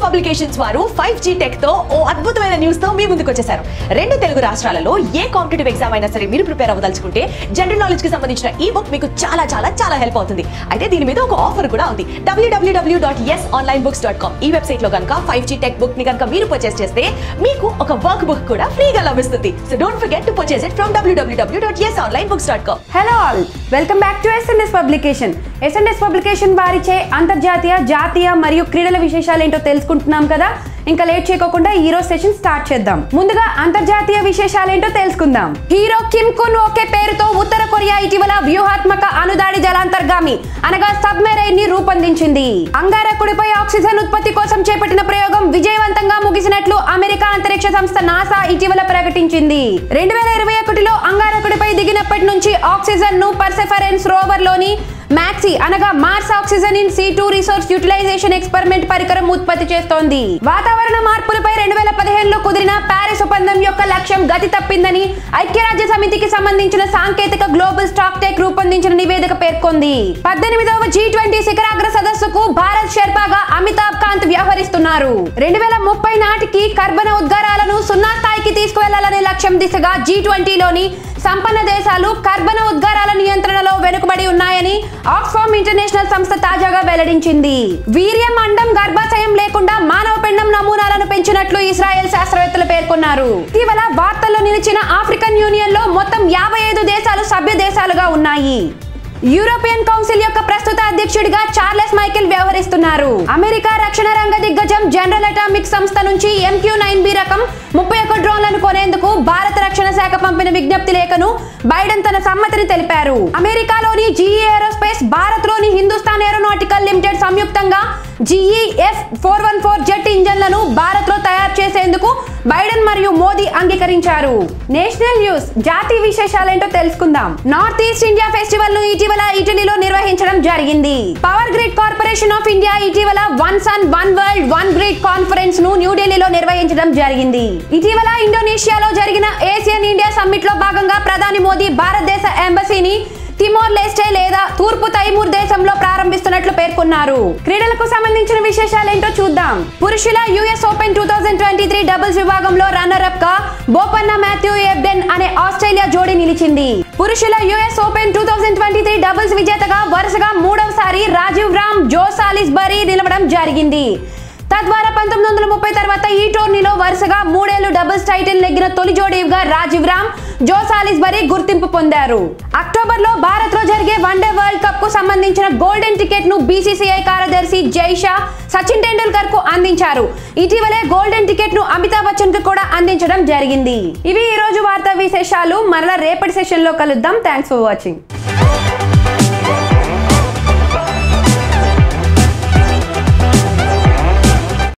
publications వారు five G tech తో ఓ అద్భుతమైన న్యూస్ తో మీ ముందుకు వచ్చేసారు రెండు తెలుగు రాష్ట్రాలలో ఏ కాంపిటేటివ్ ఎగ్జామ్ అయినా సరే మీరు ప్రిపేర్ అవ్వదలుచుకుంటే జనరల్ నాలెడ్జ్ కి సంబంధించిన ఈ బుక్ మీకు చాలా చాలా చాలా హెల్ప్ అవుతుంది అయితే దీని మీద ఒక ఆఫర్ కూడా ఉంది WWW dot S online books dot com ఈ వెబ్సైట్ లో కనుక ఫైవ్ జీ టెక్ బుక్ ని కనుక మీరు పర్చేస్ చేస్తే మీకు ఒక వర్క్ బుక్ కూడా ఫ్రీగా లభిస్తుంది so don't forget to purchase it from WWW dot S online books dot com hello all welcome back to SNS publication SNS publication వారిచే అంతర్జాతీయ జాతీయ మరియు క్రీడల విశేషాలు ఏంటో తెలుసుకుంటున్నాం కదా ఇంకా లేట్ చేయకోకుండా ఈ రోజు సెషన్ స్టార్ట్ చేద్దాం ముందుగా అంతర్జాతీయ విశేషాలు ఏంటో తెలుసుకుందాం హీరో కిమ్ కున్ ఒకే పేరుతో ఉత్తర కొరియా ఇటీవల వ్యూహాత్మక అణుదాడి జలాంతర్గామి అనగా సబ్మెరైన్ ని రూపొందించింది అంగారకుడిపై ఆక్సిజన్ ఉత్పత్తి కోసం చేపట్టిన ప్రయోగం విజయవంతంగా ముగిసినట్లు అమెరికా అంతరిక్ష సంస్థ నాసా ఇటీవల ప్రకటించింది రెండు వేల ఇరవై ఒకటిలో అంగారకుడిపై దిగినప్పటి నుంచి ఆక్సిజన్ ను పర్సెఫరెన్స్ రోవర్ లోని మ్యాక్సీ అనగా Mars oxygen in situ resource utilisation experiment పరికరం ఉత్పత్తి చేస్తోంది వాతావరణ మార్పులపై రెండు వేల పదిహేనులో కుదిరిన ప్యారిస్ ఒప్పందం యొక్క లక్ష్యం గతి తప్పిందని ఐక్యరాజ్య సమితికి సంబంధించిన సాంకేతిక గ్లోబల్ స్టాక్ టెక్ రూపొందించిన నివేదిక పేర్కొంది పద్దెనిమిదవ జీ ట్వంటీ శిఖరాగ్ర సదస్సుకు భారత్ షెర్పాగా అమితాబ్ కాంత్ వ్యవహరిస్తున్నారు రెండు వేల ముప్పై నాటికి కర్బన ఉద్గారాలను సున్నా స్థాయికి తీసుకువెళ్లాలనే లక్ష్యం దిశగా జీ ట్వంటీలోని సంపన్న దేశాలు కర్బన ఉద్గారాల నియంత్రణలో వెనుకబడి ఉన్నాయని ఆక్స్ఫామ్ ఇంటర్నేషనల్ సంస్థ తాజాగా వెల్లడించింది వీర్యం అండం గర్భాశయం లేకుండా మానవ పిండం నమూనాలను పెంచినట్లు ఇస్రాయెల్ శాస్త్రవేత్తలు పేర్కొన్నారు ఇటీవల వార్తల్లో నిలిచిన ఆఫ్రికన్ యూనియన్ లో మొత్తం యాభై ఐదు దేశాలు సభ్య దేశాలుగా ఉన్నాయి యూరోపియన్ కౌన్సిల్ యొక్క ప్రస్తుత అధ్యక్షుడిగా చార్లెస్ మైకెల్ వ్యవహరిస్తున్నారు అమెరికా రక్షణ రంగ దిగ్గజం జనరల్ అటామిక్ సంస్థ నుంచి ఎంక్యూ నైన్ బి రకం ముప్పై ఒక్క డ్రోన్లను కొనేందుకు భారత రక్షణ శాఖ పంపిన విజ్ఞప్తి లేఖను బైడెన్ తన సమ్మతిని తెలిపారు అమెరికాలోని జీఈ ఏరోస్పేస్ భారత్ లోని హిందుస్థాన్ ఏరోనాటికల్ లిమిటెడ్ సంయుక్తంగా F four one four jet ఇంజన్లను భారత్ లో తయారు చేసేందుకు బైడెన్ మరియు మోదీ అంగీకరించారు నేషనల్ న్యూస్ జాతీయ విశేషాలేంటో తెలుసుకుందాం నార్త్ ఈస్ట్ ఇండియా ఫెస్టివల్ ను ఇటీవల ఇటలీలో నిర్వహించడం జరిగింది power grid corporation of India ఇటీవల one sun one world one grid conference ను న్యూఢిల్లీలో నిర్వహించడం జరిగింది ఇటీవల ఇండోనేషియాలో జరిగిన ఏసియన్ ఇండియా సమ్మిట్ లో భాగంగా ప్రధాని మోదీ భారతదేశ ఎంబసీని తిమోర్ లెస్టే లేదా తూర్పు తైమూర్ దేశంలో ప్రారంభిస్తున్నట్లు పేర్కొన్నారు క్రీడలకు సంబంధించిన విశేషాలేంటో చూద్దాం పురుషుల US open two thousand twenty three doubles విభాగంలో రన్నర్ అప్ గా బోపన్న మాథ్యూ ఎబ్డెన్ అనే ఆస్ట్రేలియా జోడీ నిలిచింది పురుషుల US open two thousand twenty three doubles విజేతగా వరుసగా మూడవసారి రాజీవ్ రామ్ జో సాలిస్బరీ నిలవడం జరిగింది తద్వారా పంతొమ్మిది వందల ముప్పై తర్వాత ఈ టోర్నీలో వరుసగా మూడేళ్లు డబుల్స్ టైటిల్ నెగ్గిన తొలి జోడీగా రాజీవ్ రామ్ జో సాలిస్బరీ గుర్తింపు పొందారు అక్టోబర్ లో భారత్ లో జరిగే వన్డే వరల్డ్ కప్ కు సంబంధించిన గోల్డెన్ టికెట్ ను బీసీసీఐ కార్యదర్శి జైషా సచిన్ టెండూల్కర్ కు అందించారు ఇటీవలే గోల్డెన్ టికెట్ ను అమితాబ్ బచ్చన్ కు కూడా అందించడం జరిగింది ఇవి ఈ రోజు వార్తా విశేషాలు మరలా రేపటి సెషన్ లో కలుద్దాం థ్యాంక్స్ ఫర్ వాచింగ్